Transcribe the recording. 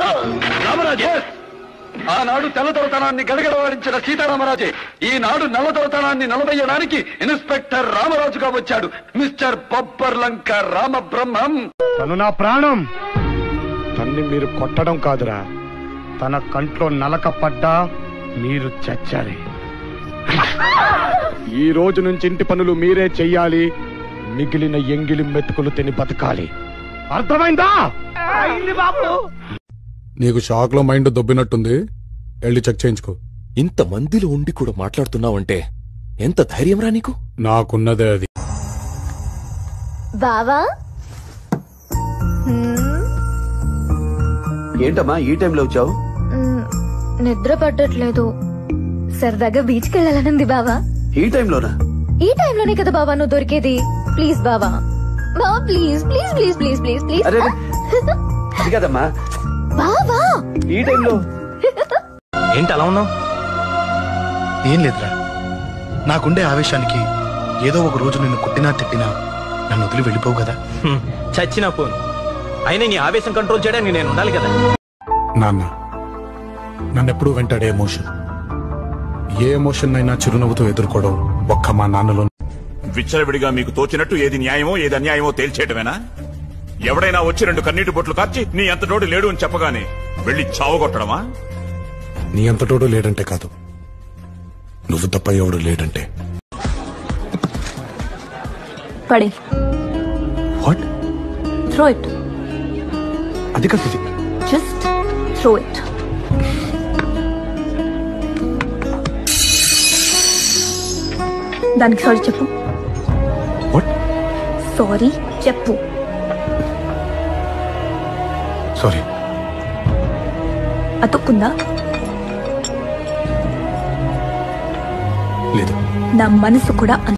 రామరాజే ఆనాడు తెల్లదొరతనాన్ని గడగడవాడించిన సీతారామరాజే ఈనాడు నల్లదొరతనాన్ని నిలబెయ్యడానికి ఇన్స్పెక్టర్ రామరాజుగా వచ్చాడు మిస్టర్ బొబ్బర్ లంక రామబ్రహ్మం తను నా ప్రాణం తన్ని మీరు కొట్టడం కాదురా తన కంట్లో నలక పడ్డా మీరు చచ్చాలి ఈ రోజు నుంచి ఇంటి పనులు మీరే చెయ్యాలి మిగిలిన ఎంగిలి మెతుకులు తిని బతకాలి అర్థమైందా నీకు షాక్ లో మైండ్ దొబ్బినట్టుంది వెళ్ళి చెక్ చేయించుకో ఇంత మందిలో ఉండి కూడా మాట్లాడుతున్నావంటే ఎంత ధైర్యం రా నీకు నాకున్నదే అది బావా ఏంటమ్మా ఈ టైంలో వచ్చావు మ్మ్, నిద్ర పట్టట్లేదు సరదాగా బీచ్కి వెళ్ళాలనుంది బావా ఈ టైంలోనా ఈ టైంలోనే కదా బావా నువ్వు దొరికేది ప్లీజ్ బావా బావా please please please please please please అరే అరే. అది కదమ్మా బావా ఈ టైంలో ఏంటి అలా ఉన్నావు ఏం లేదురా నాకుండే ఆవేశానికి ఏదో ఒక రోజు నిన్ను కొట్టినా తిట్టినా నన్ను వదిలి వెళ్ళిపోవు కదా చచ్చినా పోను అయినా నీ ఆవేశం కంట్రోల్ చేయడానికి నేను ఉండాలి కదా నాన్న నన్నెప్పుడు వెంటాడే ఎమోషన్ ఏ ఎమోషన్ అయినా చిరునవ్వుతో ఎదుర్కోవడం ఒక్క మా నాన్నలో విచ్చలవిడిగా మీకు తోచినట్టు ఏది న్యాయమో ఏది అన్యాయమో తేల్చేయటమేనా ఎవడైనా వచ్చి రెండు కన్నీటి బొట్లు కార్చి నీ అంత నోడు లేడు అని చెప్పగానే వెళ్లి చావగొట్టడమా నీ అంతటోడు లేడంటే కాదు నువ్వు తప్ప ఎవడు లేడంటే పడే వాట్ థ్రో ఇట్ అది కాదు ఇది. జస్ట్ థ్రో ఇట్ దానికి సారీ చెప్పు వాట్ సారీ చెప్పు సారీ అతుక్కుందా లేదు నా మనసు కూడా